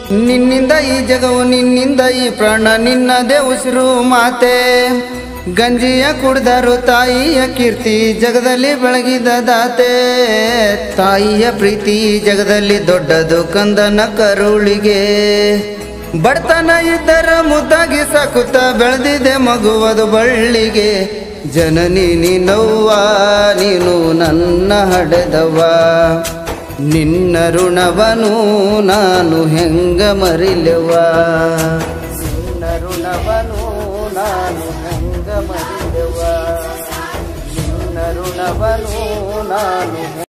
ನಿನ್ನಿಂದ ಈ ಜಗವು ನಿನ್ನಿಂದ ಈ ಪ್ರಾಣ ನಿನ್ನದೇ ಉಸಿರು ಮಾತೆ ಗಂಜಿಯ ಕುಡ್ದರು ತಾಯಿಯ ಕೀರ್ತಿ ಜಗದಲ್ಲಿ ಬೆಳಗಿದ ದಾತೆ ತಾಯಿಯ ಪ್ರೀತಿ ಜಗದಲ್ಲಿ ದೊಡ್ಡದು ಕಂದನ ಕರುಳಿಗೆ ಬಡತನ ಇದ್ದರ ಮುದ್ದಾಗಿ ಸಾಕುತ್ತ ಬೆಳೆದಿದೆ ಮಗುವದು ಬಳ್ಳಿಗೆ ಜನನಿ ನೀನವ್ವ ನೀನು ನನ್ನ ಹಡೆದವ್ವ ನಿನ್ನ ಋಣವನು ನಾನು ಹೆಂಗ ಮರಿಲೆವ ನಿನ್ನ ಋಣವನು ನಾನು ಹೆಂಗ ಮರಿಲೆವ ನಿನ್ನ ಋಣವನು ನಾನು